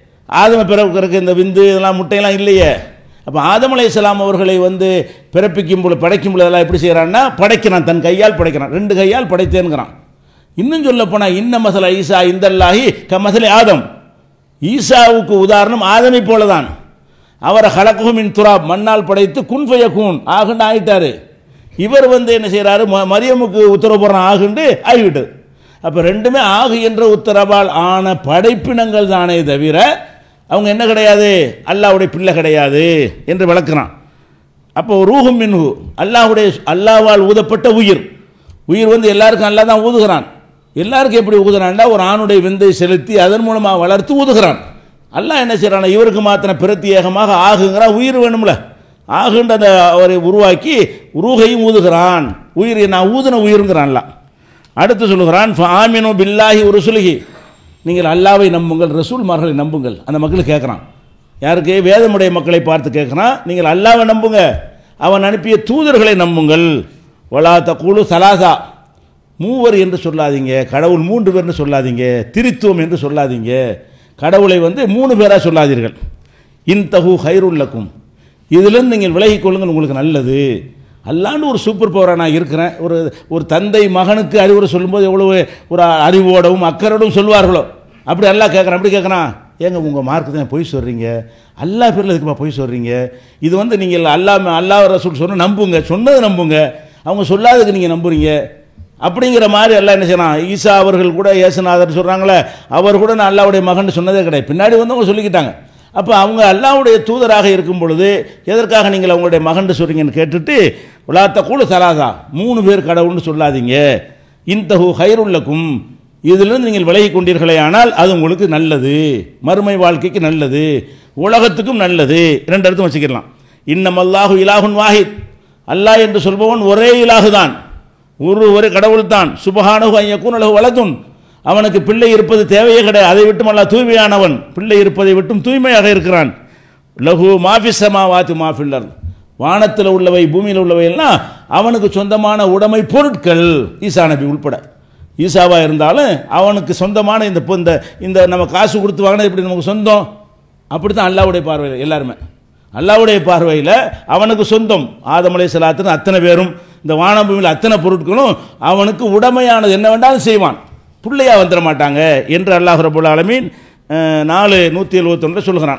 Speaker 2: ஆதம பிறக்கிறதுக்கு இந்த விந்து இதெல்லாம் முட்டையெல்லாம் இல்லையே அப்போ ஆதம் அலைஹிஸ்ஸலாம் அவர்களை வந்து பிறப்பிக்கும் பொழுது படைக்கும் பொழுது எல்லாம் எப்படி செய்கிறான்னா படைக்கிறான் தன் கையால் படைக்கிறான் ரெண்டு கையால் படைத்தேன்கிறான் இன்னும் சொல்ல போனால் இன்ன மசல ஈசா இந்தல்லாஹி க மசலை ஆதம் ஈசாவுக்கு உதாரணம் ஆதமை போல தான் அவரை ஹலக்குமின் துராப் மண்ணால் படைத்து குன்ஃபய கூன் ஆகுண்டு ஆயிட்டாரு இவர் வந்து என்ன செய்கிறாரு ம- மரியமுக்கு உத்தரவு போடுறான் ஆகுண்டு ஆகிவிட்டது அப்போ ரெண்டுமே ஆகு என்ற உத்தரவால் ஆன படைப்பினங்கள் தானே தவிர அவங்க என்ன கிடையாது அல்லாஹ்வுடைய பிள்ளை கிடையாது என்று விளக்குறான் அப்போ ரூஹும் மின்ஹு அல்லாஹ்வுடைய அல்லாஹ்வால் ஊதப்பட்ட உயிர் உயிர் வந்து எல்லாருக்கும் அல்லாஹ் தான் ஊதுகிறான் எல்லாருக்கும் எப்படி ஊதுறான்டா ஒரு ஆணுடைய விந்தை செலுத்தி அதன் மூலமாக வளர்த்து ஊதுகிறான் அல்லாஹ் என்ன செய்கிறான் இவருக்கு மாத்திர பிரத்யேகமாக ஆகுங்கிறான் உயிர் வேணும்ல ஆகுன்ற அந்த அவரை உருவாக்கி ரூகையும் ஊதுகிறான் உயிர் நான் ஊதுன உயிருங்கிறான்ல அடுத்து சொல்லுகிறான் ஆமினு பில்லாஹி ஒரு சுலுகி நீங்கள் அல்லாவை நம்புங்கள் ரசூல்மார்களை நம்புங்கள் அந்த மக்கள் கேட்குறான் யாருக்கு வேதமுடைய மக்களை பார்த்து கேட்குறான் நீங்கள் அல்லாவை நம்புங்க அவன் அனுப்பிய தூதர்களை நம்புங்கள் வலா தக்கூலு சலாசா மூவர் என்று சொல்லாதீங்க கடவுள் மூன்று பேர்னு சொல்லாதீங்க திரித்துவம் என்று சொல்லாதீங்க கடவுளை வந்து மூணு பேராக சொல்லாதீர்கள் இன்தஹு ஹைருல்லக்கும் இதிலிருந்து நீங்கள் விலகிக் கொள்ளுங்கள் உங்களுக்கு நல்லது அல்லாண்டு ஒரு சூப்பர் பவராக நான் இருக்கிறேன் ஒரு ஒரு தந்தை மகனுக்கு அறிவுரை சொல்லும்போது எவ்வளவு ஒரு அறிவோடவும் அக்கறையோடும் சொல்வார்களோ அப்படி அல்லாஹ் கேட்குறான் அப்படி கேட்குறான் ஏங்க உங்கள் மார்க்கு தான் பொய் சொல்கிறீங்க அல்லா பேரில் இருக்குமா பொய் சொல்கிறீங்க இது வந்து நீங்கள் அல்லா அல்லாஹ் ரசூல் சொன்ன நம்புங்க சொன்னது நம்புங்க அவங்க சொல்லாததுக்கு நீங்கள் நம்புறீங்க அப்படிங்கிற மாதிரி எல்லாம் என்ன செய்யலாம் ஈசா அவர்கள் கூட ஏசுநாதர் சொல்கிறாங்களே அவர் கூட நான் அல்லாவுடைய மகன் சொன்னதே கிடையாது பின்னாடி வந்து அவங்க சொல்லிக்கிட்டாங்க அப்போ அவங்க அல்லாவுடைய தூதராக இருக்கும் பொழுது எதற்காக நீங்கள் அவங்களுடைய மகன் சொல்கிறீங்கன்னு கேட்டுட்டு உலாத்த கூட சலாதா மூணு பேர் கடவுள்னு சொல்லாதீங்க இன்தஹு ஹைருல்லக்கும் இதிலிருந்து நீங்கள் விலகி கொண்டீர்களே ஆனால் அது உங்களுக்கு நல்லது மறுமை வாழ்க்கைக்கு நல்லது உலகத்துக்கும் நல்லது இரண்டு அர்த்தம் வச்சுக்கலாம் இன்னமல்லாஹு இலாகுன் வாஹித் அல்லாஹ் என்று சொல்பவன் ஒரே இலாகு தான் ஒரு ஒரு கடவுள் தான் சுபஹானஹு ஐயக்கூன் அலகு வலதுன் அவனுக்கு பிள்ளை இருப்பது தேவையே கிடையாது அதை விட்டும் அல்ல தூய்மையானவன் பிள்ளை இருப்பதை விட்டும் தூய்மையாக இருக்கிறான் லகு மாஃபிசமா வாத்து மாஃபில்லர் வானத்தில் உள்ளவை பூமியில் உள்ளவை எல்லாம் அவனுக்கு சொந்தமான உடைமை பொருட்கள் ஈசா நபி உள்பட ஈசாவா இருந்தாலும் அவனுக்கு சொந்தமான இந்த பொ- இந்த இந்த நம்ம காசு கொடுத்து வாங்கினது எப்படி நமக்கு சொந்தம் அப்படி தான் அல்லாவுடைய பார்வையில் எல்லாருமே அல்லாவுடைய பார்வையில் அவனுக்கு சொந்தம் ஆதம் அலைஹிஸ்ஸலாத்துன்னு அத்தனை பேரும் இந்த வானபூமியில் அத்தனை பொருட்களும் அவனுக்கு உடமையானது என்ன வேண்டாலும் செய்வான் பிள்ளையா வந்துட மாட்டாங்க என்று அல்லாஹ் ரபுல் ஆலமீன் அஹ், நாலு நூற்றி எழுபத்தொன்றில் சொல்கிறான்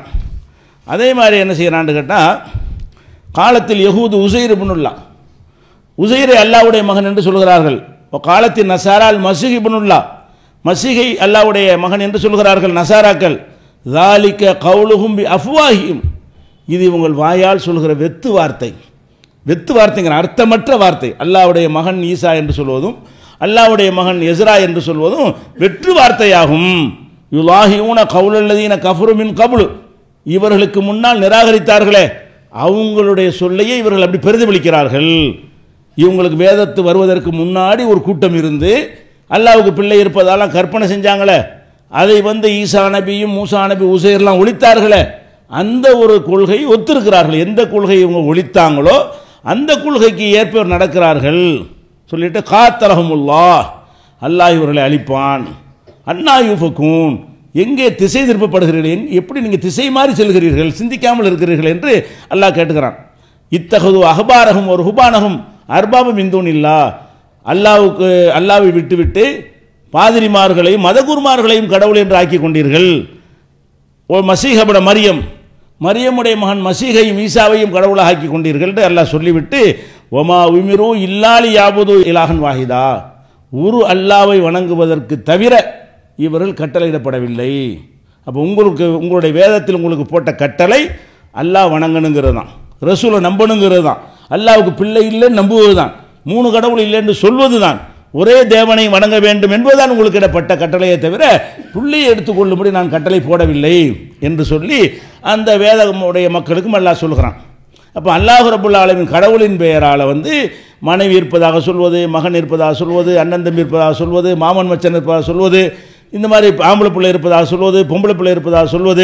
Speaker 2: அதே மாதிரி என்ன செய்கிறான்னு கேட்டால் காலத்தில் யகூது உசைர் இப்னுல்லா உசைரை அல்லாவுடைய மகன் என்று சொல்கிறார்கள் இப்போ காலத்தில் நசாரால் மசீஹ் இப்னுல்லா மசீகை அல்லாவுடைய மகன் என்று சொல்கிறார்கள் நசாராக்கள் தாலிக்க கவுலுகும் பி அஃப்வாஹியும் இது இவங்கள் வாயால் சொல்கிற வெத்து வார்த்தை வெத்து வார்த்தைங்கிற அர்த்தமற்ற வார்த்தை அல்லாவுடைய மகன் ஈசா என்று சொல்வதும் அல்லாவுடைய மகன் எஸ்ரா என்று சொல்வதும் வெற்று வார்த்தையாகும் யுலாஹியூன கவுலல்லதீன கஃபருமின் கபுலு இவர்களுக்கு முன்னால் நிராகரித்தார்களே அவங்களுடைய சொல்லையே இவர்கள் அப்படி பிரதிபலிக்கிறார்கள் இவங்களுக்கு வேதத்து வருவதற்கு முன்னாடி ஒரு கூட்டம் இருந்து அல்லாவுக்கு பிள்ளை இருப்பதாலாம் கற்பனை செஞ்சாங்களே அதை வந்து ஈசா நபியும் மூசா நபி உசைர்லாம் ஒழித்தார்களே அந்த ஒரு கொள்கை ஒத்திருக்கிறார்கள் எந்த கொள்கை இவங்க ஒழித்தாங்களோ அந்த கொள்கைக்கு ஏற்ப நடக்கிறார்கள் சொல்லிட்டு காத்தரகமுல்லா அல்லாஹ் இவர்களை அழிப்பான் அண்ணா யூஃபக்கூன் எங்கே திசை திருப்பப்படுகிறீர்கள் எங்- எப்படி நீங்கள் திசை மாறி செல்கிறீர்கள் சிந்திக்காமல் இருக்கிறீர்கள் என்று அல்லாஹ் கேட்டுக்கிறான் இத்தகது அகபாரகம் ஒரு ஹுபானகம் அர்பாபம் இந்தூன் இல்லா அல்லாவுக்கு அல்லாவை விட்டுவிட்டு பாதிரிமார்களையும் மதகுருமார்களையும் கடவுள் என்று ஆக்கி கொண்டீர்கள் ஓ மசீகபட மரியம் மரியமுடைய மகன் மசீகையும் ஈசாவையும் கடவுளாக ஆக்கி கொண்டீர்கள் என்று அல்லாஹ் சொல்லிவிட்டு ஒமா உமிரு இல்லாலி யாபுது இலாகன் வாஹிதா ஒரு அல்லாவை வணங்குவதற்கு தவிர இவர்கள் கட்டளையிடப்படவில்லை அப்போ உங்களுக்கு உங்களுடைய வேதத்தில் உங்களுக்கு போட்ட கட்டளை அல்லாஹ் வணங்கணுங்கிறது தான் ரசூலை நம்பணுங்கிறது தான் அல்லாவுக்கு பிள்ளை இல்லைன்னு நம்புவது தான் மூணு கடவுள் இல்லைன்னு சொல்வது தான் ஒரே தேவனை வணங்க வேண்டும் என்பதுதான் உங்களுக்கு இடப்பட்ட கட்டளையை தவிர புள்ளியை எடுத்துக்கொள்ளும்படி நான் கட்டளை போடவில்லை என்று சொல்லி அந்த வேதமுடைய மக்களுக்கும் அல்லாஹ் சொல்கிறான் அப்போ அல்லாஹ் ரபுல்லா ஆலமின் கடவுளின் பெயரால் வந்து மனைவி இருப்பதாக சொல்வது மகன் இருப்பதாக சொல்வது அண்ணன் தம்பி இருப்பதாக சொல்வது மாமன் மச்சன் இருப்பதாக சொல்வது இந்த மாதிரி ஆம்பளை பிள்ளை இருப்பதாக சொல்வது பொம்பளை பிள்ளை இருப்பதாக சொல்வது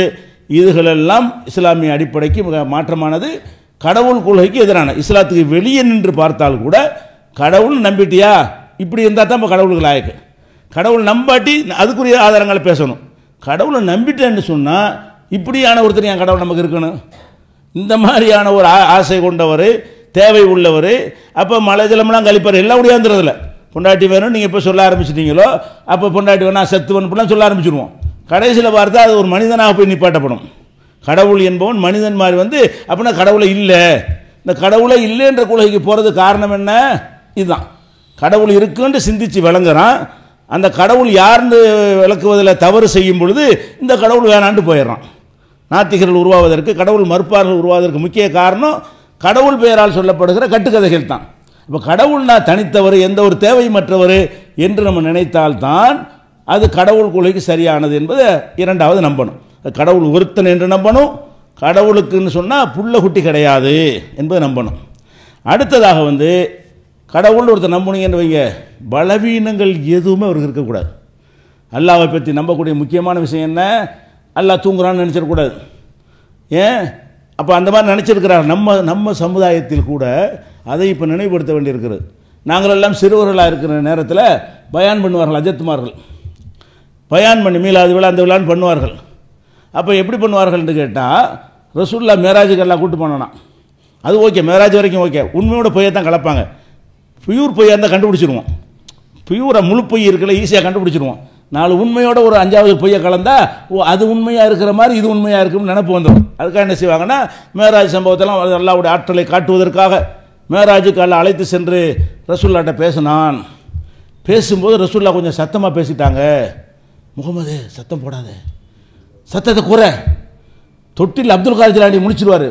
Speaker 2: இதுகளெல்லாம் இஸ்லாமிய அடிப்படைக்கு மிக மாற்றமானது கடவுள் கொள்கைக்கு எதிரான இஸ்லாத்துக்கு வெளியே நின்று பார்த்தால் கூட கடவுள் நம்பிட்டியா இப்படி இருந்தால் தான் இப்போ கடவுளுக்கு லாயக்கு கடவுள் நம்பாட்டி அதுக்குரிய ஆதாரங்களை பேசணும் கடவுளை நம்பிட்டேன்னு சொன்னால் இப்படியான ஒருத்தர் என் கடவுள் நமக்கு இருக்கணும் இந்த மாதிரியான ஒரு ஆ- ஆசை கொண்டவர் தேவை உள்ளவர் அப்போ மலை ஜலமெல்லாம் கழிப்பார் எல்லாம் முடியாந்துறதில்ல பொண்டாட்டி வேணும் நீங்கள் இப்போ சொல்ல ஆரம்பிச்சிட்டீங்களோ அப்போ பொண்டாட்டி வேணா செத்துவன் இப்படிலாம் சொல்ல ஆரம்பிச்சிடுவோம் கடைசியில் பார்த்தா அது ஒரு மனிதனாக போய் நிப்பாட்டப்படும் கடவுள் என்பவன் மனிதன் மாதிரி வந்து அப்படின்னா கடவுளை இல்லை இந்த கடவுளை இல்லைன்ற கொள்கைக்கு போகிறது காரணம் என்ன இதுதான் கடவுள் இருக்குன்னு சிந்திச்சு விளங்குறான் அந்த கடவுள் யாருன்னு விளக்குவதில் தவறு செய்யும் பொழுது இந்த கடவுள் வேணான்ட்டு போயிடுறான் நாத்திகர்கள் உருவாவதற்கு கடவுள் மறுப்பார்கள் உருவாவதற்கு முக்கிய காரணம் கடவுள் பெயரால் சொல்லப்படுகிற கட்டுக்கதைகள் தான் இப்போ கடவுள்னா தனித்தவர் எந்த ஒரு தேவையமற்றவர் என்று நம்ம நினைத்தால்தான் அது கடவுள் கொள்கைக்கு சரியானது என்பதை இரண்டாவது நம்பணும் கடவுள் ஒருத்தன் என்று நம்பணும் கடவுளுக்குன்னு சொன்னால் புள்ள குட்டி கிடையாது என்பதை நம்பணும் அடுத்ததாக வந்து கடவுள் ஒருத்தர் நம்புனீங்கன்னு வைங்க பலவீனங்கள் எதுவுமே அவருக்கு இருக்கக்கூடாது அல்லாவை பற்றி நம்பக்கூடிய முக்கியமான விஷயம் என்ன அல்லாஹ் தூங்குறான்னு நினச்சிடக்கூடாது ஏன் அப்போ அந்த மாதிரி நினச்சிருக்கிறார் நம்ம நம்ம சமுதாயத்தில் கூட அதை இப்போ நினைவுபடுத்த வேண்டியிருக்கிறது நாங்கள் எல்லாம் சிறுவர்களாக இருக்கிற நேரத்தில் பயான் பண்ணுவார்கள் அஜத்துமார்கள் பயான் பண்ணி மீளாது விழா அந்த விழான்னு பண்ணுவார்கள் அப்போ எப்படி பண்ணுவார்கள்னு கேட்டால் ரசூல்லா மேராஜுக்கெல்லாம் கூட்டு போனோன்னா அது ஓகே மேராஜ் வரைக்கும் ஓகே உண்மையோட பொய்யை தான் கலப்பாங்க பியூர் பொய்யாக இருந்தால் கண்டுபிடிச்சிருவோம் பியூரை முழு பொய் இருக்கல ஈஸியாக கண்டுபிடிச்சிருவோம் நாலு உண்மையோட ஒரு அஞ்சாவது பொய்யை கலந்தா ஓ அது உண்மையாக இருக்கிற மாதிரி இது உண்மையாக இருக்கும்னு நினப்பு வந்துடும் அதுக்காக என்ன செய்வாங்கன்னா மேராஜ் சம்பவத்தெல்லாம் அல்லாவுடைய ஆற்றலை காட்டுவதற்காக மேராஜுக்கு அல்ல அழைத்து சென்று ரசூல்லாட்ட பேசினான் பேசும்போது ரசூல்லா கொஞ்சம் சத்தமாக பேசிட்டாங்க முகமது சத்தம் போடாத சத்தத்தை குறை தொட்டில் அப்துல் கார் ஜிலானி முடிச்சிருவார்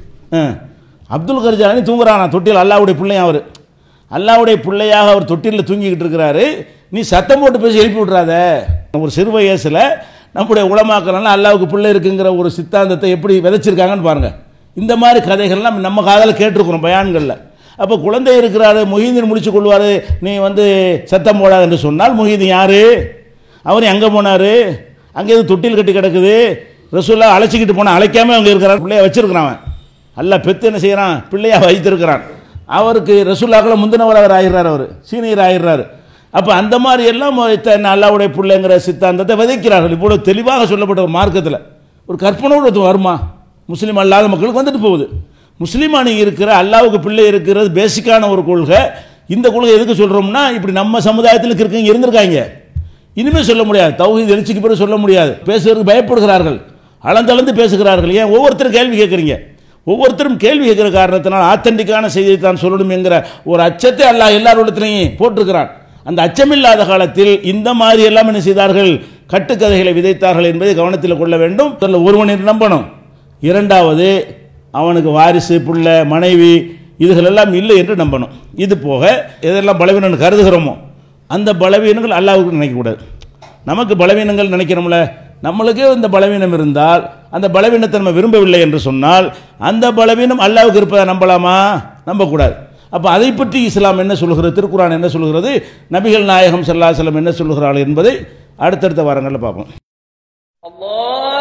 Speaker 2: அப்துல் கார் ஜிலானி தூங்குறானா தொட்டில் அல்லாவுடைய பிள்ளையா அவர் அல்லாவுடைய பிள்ளையாக அவர் தொட்டிலில் தூங்கிக்கிட்டு இருக்கிறாரு நீ சத்தம் போட்டு பேசி எழுப்பி விட்றாத ஒரு சிறு வயசில் நம்முடைய உளமாக்கலாம் அல்லாவுக்கு பிள்ளை இருக்குங்கிற ஒரு சித்தாந்தத்தை எப்படி விதைச்சிருக்காங்கன்னு பாருங்க இந்த மாதிரி கதைகள்லாம் நம்ம காதில் கேட்டிருக்கிறோம் பயான்களில் அப்போ குழந்தை இருக்கிறாரு மொஹீதீன் முடிச்சு கொள்வார் நீ வந்து சத்தம் போடாது என்று சொன்னால் மொஹீதீன் யாரு அவர் எங்கே போனார் அங்கே எது தொட்டில் கட்டி கிடக்குது ரசூல்லா அழைச்சிக்கிட்டு போனால் அழைக்காம அங்கே இருக்கிறார் பிள்ளைய வச்சிருக்கிறான் அவன் அல்ல பெத்து என்ன செய்கிறான் பிள்ளையா வைத்திருக்கிறான் அவருக்கு ரசூல்லாக்களை முந்தினவர் அவர் ஆயிடுறார் அவர் சீனியர் ஆயிடுறாரு அப்போ அந்த மாதிரி எல்லாம் தன் அல்லாவுடைய பிள்ளைங்கிற சித்தாந்தத்தை விதைக்கிறார்கள் இப்போ தெளிவாக சொல்லப்பட்ட ஒரு மார்க்கத்தில் ஒரு கற்பனோடு ஒருத்தன் வருமா முஸ்லீம் அல்லாத மக்களுக்கு வந்துட்டு போகுது முஸ்லீமானி இருக்கிற அல்லாவுக்கு பிள்ளை இருக்கிறது பேசிக்கான ஒரு கொள்கை இந்த கொள்கை எதுக்கு சொல்கிறோம்னா இப்படி நம்ம சமுதாயத்தில் இருக்கவங்க இருந்திருக்காங்க இனிமேல் சொல்ல முடியாது தௌஹீத் எழுச்சிக்கு பிறகு சொல்ல முடியாது பேசுறதுக்கு பயப்படுகிறார்கள் அளந்தளந்து பேசுகிறார்கள் ஏன் ஒவ்வொருத்தரும் கேள்வி கேட்குறீங்க ஒவ்வொருத்தரும் கேள்வி கேட்குற காரணத்தினால் ஆத்தன்டிக்கான செய்தியை தான் சொல்லணும் என்கிற ஒரு அச்சத்தை அல்லாஹ் எல்லாரோடத்திலையும் போட்டிருக்கிறான் அந்த அச்சமில்லாத காலத்தில் இந்த மாதிரி எல்லாம் என்ன செய்தார்கள் கட்டுக்கதைகளை விதைத்தார்கள் என்பதை கவனத்தில் கொள்ள வேண்டும் முதல்ல ஒருவனை நம்பணும் இரண்டாவது அவனுக்கு வாரிசு புள்ள மனைவி இதுகள் எல்லாம் இல்லை என்று நம்பணும் இது போக எதெல்லாம் பலவீனம் கருதுகிறோமோ அந்த பலவீனங்கள் அல்லாவுக்கு நினைக்கக்கூடாது நமக்கு பலவீனங்கள் நினைக்கிறோம்ல நம்மளுக்கே இந்த பலவீனம் இருந்தால் அந்த பலவீனத்தை நம்ம விரும்பவில்லை என்று சொன்னால் அந்த பலவீனம் அல்லாவுக்கு இருப்பதை நம்பலாமா நம்பக்கூடாது அப்போ அதை பற்றி இஸ்லாம் என்ன சொல்கிறது திருக்குறான் என்ன சொல்கிறது நபிகள் நாயகம் ஸல்லல்லாஹு அலைஹி வஸல்லம் என்ன சொல்கிறார்கள் என்பதை அடுத்தடுத்த வாரங்களில் பார்ப்போம்
Speaker 3: الله